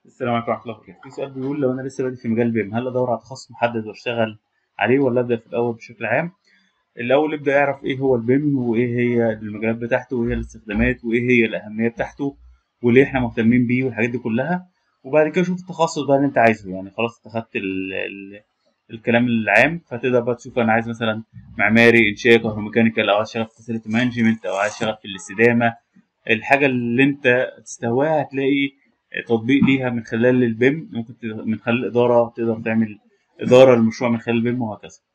السلام عليكم ورحمة الله وبركاته. في سؤال بيقول لو أنا لسه بادئ في مجال البيم هل أدور على تخصص محدد وأشتغل عليه ولا أبدأ في الأول بشكل عام؟ الأول يبدأ يعرف إيه هو البيم وإيه هي المجالات بتاعته وإيه هي الاستخدامات وإيه هي الأهمية بتاعته وليه إحنا مهتمين بيه والحاجات دي كلها وبعد كده شوف التخصص بقى اللي أنت عايزه يعني خلاص أخدت ال ال الكلام العام فتقدر بقى تشوف أنا عايز مثلا معماري إنشاء كهروميكانيكال أو عايز أشتغل في فاسيلتي مانجمنت أو عايز أشتغل في الاستدامة الحاجة اللي أنت تستهواها هتلاقي تطبيق ليها من خلال البيم ممكن ت- من خلال الإدارة تقدر تعمل إدارة للمشروع من خلال البيم وهكذا